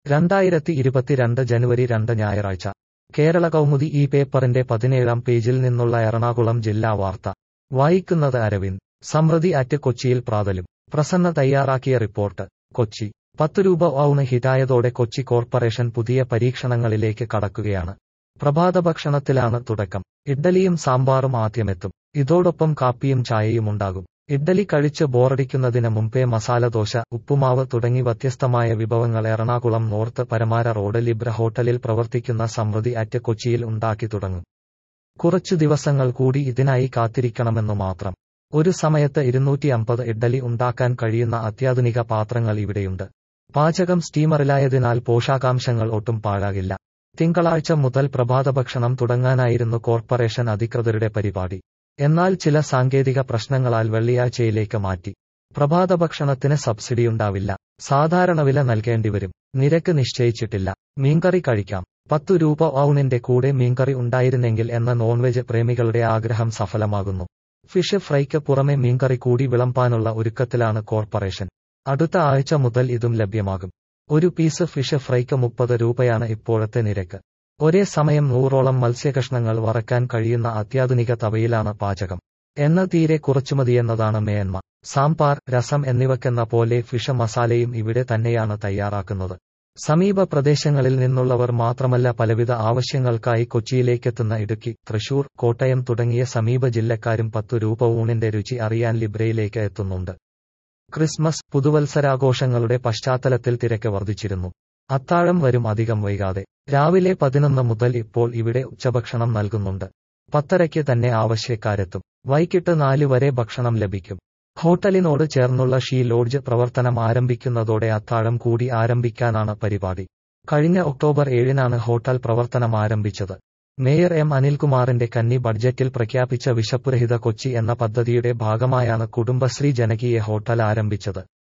രണ്ടായിരത്തി ഇരുപത്തിരണ്ട് ജനുവരി രണ്ട് ഞായറാഴ്ച കേരള കൗമുദി ഈ പേപ്പറിന്റെ പതിനേഴാം പേജിൽ നിന്നുള്ള എറണാകുളം ജില്ലാ വാർത്ത വായിക്കുന്നത് അരവിന്ദ് സമൃദ്ധി അറ്റ് കൊച്ചിയിൽ പ്രാതലും പ്രസന്ന തയ്യാറാക്കിയ റിപ്പോർട്ട് കൊച്ചി പത്ത് രൂപ ഔണ് ഹിറ്റായതോടെ കൊച്ചി കോർപ്പറേഷൻ പുതിയ പരീക്ഷണങ്ങളിലേക്ക് കടക്കുകയാണ് പ്രഭാതഭക്ഷണത്തിലാണ് തുടക്കം ഇഡ്ഡലിയും സാമ്പാറും ആദ്യമെത്തും ഇതോടൊപ്പം കാപ്പിയും ചായയും ഉണ്ടാകും ഇഡ്ഡലി കഴിച്ച് ബോറടിക്കുന്നതിന് മുമ്പേ മസാലദോശ ഉപ്പുമാവ് തുടങ്ങി വ്യത്യസ്തമായ വിഭവങ്ങൾ Ernakulam north Paramara road Libra ഹോട്ടലിൽ പ്രവർത്തിക്കുന്ന സമൃദ്ധി അറ്റ് കൊച്ചിയിൽ ഉണ്ടാക്കി തുടങ്ങും കുറച്ചു ദിവസങ്ങൾ കൂടി ഇതിനായി കാത്തിരിക്കണമെന്നു മാത്രം ഒരു സമയത്ത് ഇരുന്നൂറ്റി അമ്പത് ഇഡ്ഡലി ഉണ്ടാക്കാൻ കഴിയുന്ന അത്യാധുനിക പാത്രങ്ങൾ ഇവിടെയുണ്ട് പാചകം സ്റ്റീമറിലായതിനാൽ പോഷകാംശങ്ങൾ ഒട്ടും പാഴാകില്ല തിങ്കളാഴ്ച മുതൽ പ്രഭാതഭക്ഷണം തുടങ്ങാനായിരുന്നു കോർപ്പറേഷൻ അധികൃതരുടെ പരിപാടി എന്നാൽ ചില സാങ്കേതിക പ്രശ്നങ്ങളാൽ വെള്ളിയാഴ്ചയിലേക്ക് മാറ്റി പ്രഭാതഭക്ഷണത്തിന് സബ്സിഡിയുണ്ടാവില്ല സാധാരണ വില നൽകേണ്ടിവരും നിരക്ക് നിശ്ചയിച്ചിട്ടില്ല മീൻകറി കഴിക്കാം പത്തു രൂപ ഔണിന്റെ കൂടെ മീൻകറി ഉണ്ടായിരുന്നെങ്കിൽ എന്ന നോൺവെജ് പ്രേമികളുടെ ആഗ്രഹം സഫലമാകുന്നു ഫിഷ് ഫ്രൈക്ക് പുറമെ മീൻകറി കൂടി വിളമ്പാനുള്ള ഒരുക്കത്തിലാണ് കോർപ്പറേഷൻ അടുത്ത ആഴ്ച മുതൽ ഇതും ലഭ്യമാകും ഒരു പീസ് ഫിഷ് ഫ്രൈക്ക് മുപ്പത് രൂപയാണ് ഇപ്പോഴത്തെ നിരക്ക് ഒരേ സമയം നൂറോളം മത്സ്യകഷ്ണങ്ങൾ വറക്കാൻ കഴിയുന്ന അത്യാധുനിക തവയിലാണ് പാചകം എണ്ണ തീരെ കുറച്ചുമതിയെന്നതാണ് മേന്മ സാമ്പാർ രസം എന്നിവക്കെന്ന പോലെ ഫിഷ് മസാലയും ഇവിടെ തന്നെയാണ് തയ്യാറാക്കുന്നത് സമീപ പ്രദേശങ്ങളിൽ നിന്നുള്ളവർ മാത്രമല്ല പലവിധ ആവശ്യങ്ങൾക്കായി കൊച്ചിയിലേക്കെത്തുന്ന ഇടുക്കി തൃശൂർ കോട്ടയം തുടങ്ങിയ സമീപ ജില്ലക്കാരും പത്തു രൂപ ഊണിന്റെ രുചി അറിയാൻ ലിബ്രയിലേക്ക് എത്തുന്നുണ്ട് ക്രിസ്മസ് പുതുവത്സരാഘോഷങ്ങളുടെ പശ്ചാത്തലത്തിൽ തിരക്ക് വർദ്ധിച്ചിരുന്നു അത്താഴം വരും അധികം വൈകാതെ രാവിലെ പതിനൊന്ന് മുതൽ ഇപ്പോൾ ഇവിടെ ഉച്ചഭക്ഷണം നൽകുന്നുണ്ട് പത്തരയ്ക്ക് തന്നെ ആവശ്യക്കാരെത്തും വൈകിട്ട് നാല് വരെ ഭക്ഷണം ലഭിക്കും ഹോട്ടലിനോട് ചേർന്നുള്ള ഷീ ലോഡ്ജ് പ്രവർത്തനം ആരംഭിക്കുന്നതോടെ അത്താഴം കൂടി ആരംഭിക്കാനാണ് പരിപാടി കഴിഞ്ഞ ഒക്ടോബർ ഏഴിനാണ് ഹോട്ടൽ പ്രവർത്തനം ആരംഭിച്ചത് മേയർ എം അനിൽകുമാറിന്റെ കന്നി ബഡ്ജറ്റിൽ പ്രഖ്യാപിച്ച വിശപ്പുരഹിത കൊച്ചി എന്ന പദ്ധതിയുടെ ഭാഗമായാണ് കുടുംബശ്രീ ജനകീയ ഹോട്ടൽ ആരംഭിച്ചത്